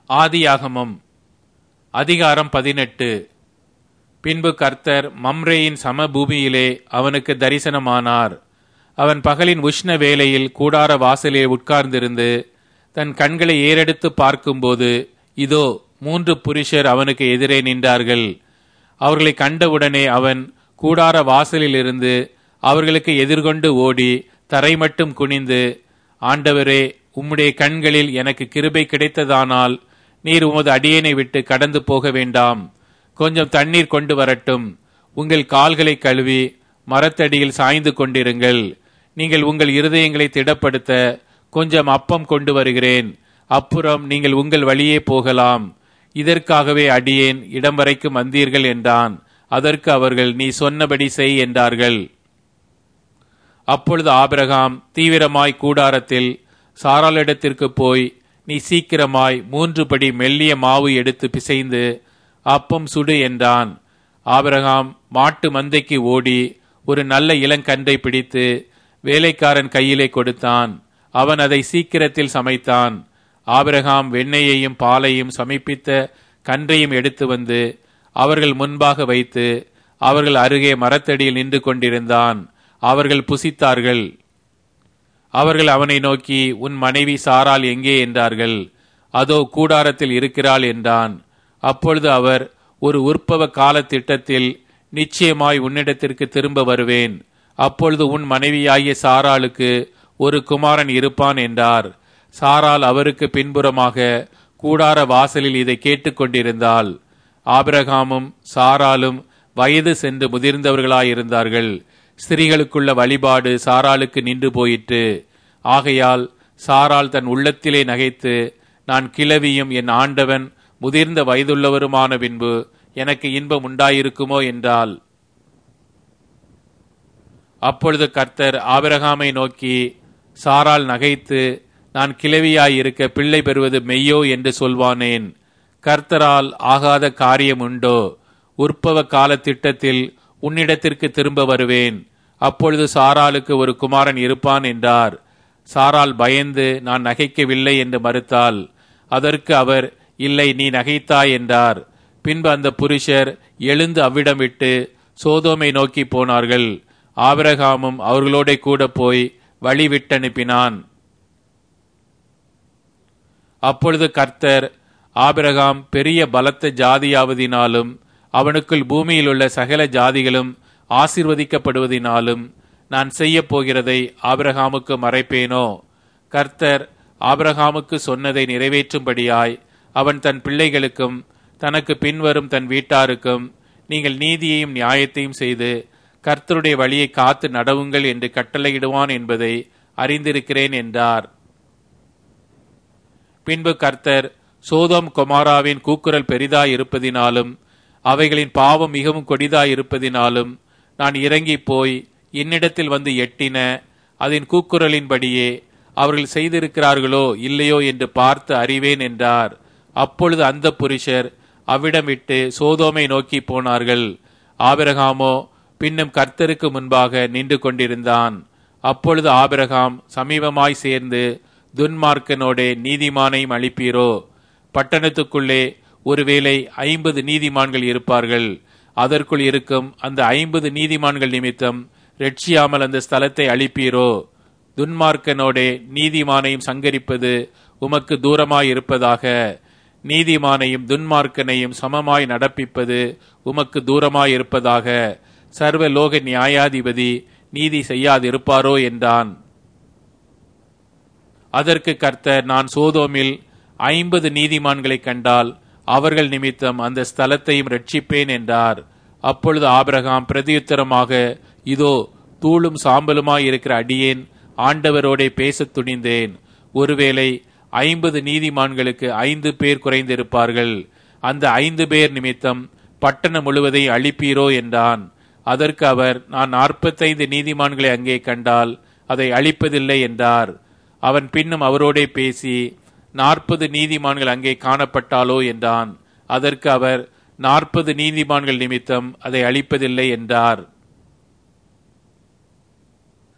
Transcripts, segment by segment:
ஆதியாகமம் அதிகாரம் பதினெட்டு பின்பு கர்த்தர் மம்ரேயின் சமபூமியிலே அவனுக்கு தரிசனமானார் அவன் பகலின் உஷ்ண வேளையில் கூடார வாசலிலே உட்கார்ந்திருந்து தன் கண்களை ஏறெடுத்து பார்க்கும்போது இதோ மூன்று புருஷர் அவனுக்கு எதிரே நின்றார்கள் அவர்களை கண்டவுடனே அவன் கூடார வாசலிலிருந்து அவர்களுக்கு எதிர்கொண்டு ஓடி தரை மட்டும் குனிந்து ஆண்டவரே உம்முடைய கண்களில் எனக்கு கிருபை கிடைத்ததானால் நீர் உமது அடியேனை விட்டு கடந்து போக வேண்டாம் கொஞ்சம் தண்ணீர் கொண்டு வரட்டும் உங்கள் கால்களை கழுவி மரத்தடியில் சாய்ந்து கொண்டிருங்கள் நீங்கள் உங்கள் இருதயங்களை திடப்படுத்த கொஞ்சம் அப்பம் கொண்டு வருகிறேன் அப்புறம் நீங்கள் உங்கள் வழியே போகலாம் இதற்காகவே அடியேன் இடம் வரைக்கும் வந்தீர்கள் என்றான் அதற்கு அவர்கள் நீ சொன்னபடி செய் என்றார்கள் அப்பொழுது ஆபிரகாம் தீவிரமாய் கூடாரத்தில் சாராளிடத்திற்கு போய் நீ சீக்கிரமாய் மூன்று படி மெல்லிய மாவு எடுத்து பிசைந்து அப்பம் சுடு என்றான் ஆபிரகாம் மாட்டு மந்தைக்கு ஓடி ஒரு நல்ல இளங்கன்றை பிடித்து வேலைக்காரன் கையிலே கொடுத்தான் அவன் அதை சீக்கிரத்தில் சமைத்தான் ஆபிரகாம் வெண்ணெயையும் பாலையும் சமைப்பித்த கன்றையும் எடுத்து வந்து அவர்கள் முன்பாக வைத்து அவர்கள் அருகே மரத்தடியில் நின்று கொண்டிருந்தான் அவர்கள் புசித்தார்கள் அவர்கள் அவனை நோக்கி உன் மனைவி சாரால் எங்கே என்றார்கள் அதோ கூடாரத்தில் இருக்கிறாள் என்றான் அப்பொழுது அவர் ஒரு உற்பவ கால திட்டத்தில் நிச்சயமாய் உன்னிடத்திற்கு திரும்ப வருவேன் அப்பொழுது உன் மனைவியாகிய சாராளுக்கு ஒரு குமாரன் இருப்பான் என்றார் சாரால் அவருக்கு பின்புறமாக கூடார வாசலில் இதை கேட்டுக்கொண்டிருந்தாள் ஆபிரகாமும் சாராலும் வயது சென்று முதிர்ந்தவர்களாயிருந்தார்கள் ஸ்திரீகளுக்குள்ள வழிபாடு சாராளுக்கு நின்று போயிற்று ஆகையால் சாரால் தன் உள்ளத்திலே நகைத்து நான் கிழவியும் என் ஆண்டவன் முதிர்ந்த வயதுள்ளவருமான பின்பு எனக்கு இன்பம் உண்டாயிருக்குமோ என்றால் அப்பொழுது கர்த்தர் ஆபிரகாமை நோக்கி சாரால் நகைத்து நான் கிழவியாயிருக்க பிள்ளை பெறுவது மெய்யோ என்று சொல்வானேன் கர்த்தரால் ஆகாத காரியம் உண்டோ உற்பவ கால திட்டத்தில் உன்னிடத்திற்கு திரும்ப வருவேன் அப்பொழுது சாராளுக்கு ஒரு குமாரன் இருப்பான் என்றார் சாரால் பயந்து நான் நகைக்கவில்லை என்று மறுத்தாள் அதற்கு அவர் இல்லை நீ நகைத்தாய் என்றார் பின்பு அந்த புருஷர் எழுந்து அவ்விடம் விட்டு சோதோமை நோக்கி போனார்கள் ஆபிரகாமும் அவர்களோட கூட போய் வழி விட்டனுப்பினான் அப்பொழுது கர்த்தர் ஆபிரகாம் பெரிய பலத்த ஜாதியாவதினாலும் அவனுக்குள் பூமியில் உள்ள சகல ஜாதிகளும் ஆசிர்வதிக்கப்படுவதினாலும் நான் செய்ய போகிறதை ஆபிரகாமுக்கு மறைப்பேனோ கர்த்தர் ஆபிரகாமுக்கு சொன்னதை நிறைவேற்றும்படியாய் அவன் தன் பிள்ளைகளுக்கும் தனக்கு பின்வரும் தன் வீட்டாருக்கும் நீங்கள் நீதியையும் நியாயத்தையும் செய்து கர்த்தருடைய வழியை காத்து நடவுங்கள் என்று கட்டளையிடுவான் என்பதை அறிந்திருக்கிறேன் என்றார் பின்பு கர்த்தர் சோதோம் கொமாராவின் கூக்குரல் பெரிதாய் இருப்பதினாலும் அவைகளின் பாவம் மிகவும் கொடிதாய் இருப்பதினாலும் நான் இறங்கி போய் என்னிடத்தில் வந்து எட்டின அதன் கூக்குரலின்படியே அவர்கள் செய்திருக்கிறார்களோ இல்லையோ என்று பார்த்து அறிவேன் என்றார் அப்பொழுது அந்த புருஷர் அவ்விடம் விட்டு சோதோமை நோக்கி போனார்கள் ஆபிரகாமோ பின்னும் கர்த்தருக்கு முன்பாக நின்று கொண்டிருந்தான் அப்பொழுது ஆபிரகாம் சமீபமாய் சேர்ந்து துன்மார்க்கனோடே நீதிமானையும் அளிப்பீரோ பட்டணத்துக்குள்ளே ஒருவேளை ஐம்பது நீதிமான்கள் இருப்பார்கள் அதற்குள் இருக்கும் அந்த ஐம்பது நீதிமான்கள் நிமித்தம் ரட்சியாமல் அந்த ஸ்தலத்தை அழிப்பீரோ துன்மார்க்கனோடே நீதிமானையும் சங்கரிப்பது உமக்கு தூரமாய் இருப்பதாக நீதிமானையும் துன்மார்க்கனையும் சமமாய் நடப்பிப்பது உமக்கு தூரமாய் இருப்பதாக சர்வ லோக நியாயாதிபதி நீதி செய்யாதிருப்பாரோ என்றான் அதற்கு கர்த்தர் நான் சோதோமில் ஐம்பது நீதிமான்களை கண்டால் அவர்கள் நிமித்தம் அந்த ஸ்தலத்தையும் ரட்சிப்பேன் என்றார் அப்பொழுது ஆபிரகாம் பிரதியுத்தரமாக இதோ தூளும் சாம்பலுமாய் இருக்கிற அடியேன் ஆண்டவரோடே பேசத் துணிந்தேன் ஒருவேளை ஐம்பது நீதிமான்களுக்கு ஐந்து பேர் குறைந்திருப்பார்கள் அந்த ஐந்து பேர் நிமித்தம் பட்டணம் முழுவதை அழிப்பீரோ என்றான் அதற்கு அவர் நான் நாற்பத்தைந்து நீதிமான்களை அங்கே கண்டால் அதை அழிப்பதில்லை என்றார் அவன் பின்னும் அவரோடே பேசி நாற்பது நீதிமான்கள் அங்கே காணப்பட்டாலோ என்றான் அதற்கு அவர் நாற்பது நீதிமான்கள் நிமித்தம் அதை அழிப்பதில்லை என்றார்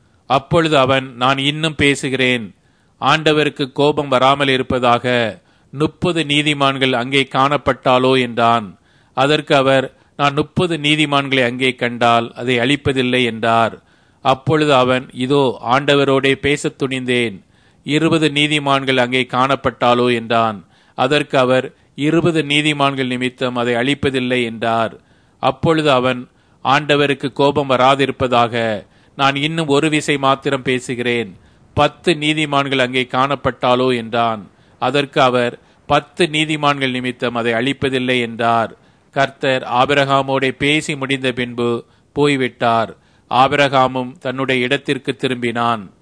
அப்பொழுது அவன் நான் இன்னும் பேசுகிறேன் ஆண்டவருக்கு கோபம் வராமல் இருப்பதாக முப்பது நீதிமான்கள் அங்கே காணப்பட்டாலோ என்றான் அதற்கு அவர் நான் முப்பது நீதிமான்களை அங்கே கண்டால் அதை அழிப்பதில்லை என்றார் அப்பொழுது அவன் இதோ ஆண்டவரோடே பேசத் துணிந்தேன் இருபது நீதிமான்கள் அங்கே காணப்பட்டாலோ என்றான் அதற்கு அவர் இருபது நீதிமான்கள் நிமித்தம் அதை அழிப்பதில்லை என்றார் அப்பொழுது அவன் ஆண்டவருக்கு கோபம் வராதிருப்பதாக நான் இன்னும் ஒரு விசை மாத்திரம் பேசுகிறேன் பத்து நீதிமான்கள் அங்கே காணப்பட்டாலோ என்றான் அதற்கு அவர் பத்து நீதிமான்கள் நிமித்தம் அதை அழிப்பதில்லை என்றார் கர்த்தர் ஆபிரகாமோடே பேசி முடிந்த பின்பு போய்விட்டார் ஆபிரகாமும் தன்னுடைய இடத்திற்கு திரும்பினான்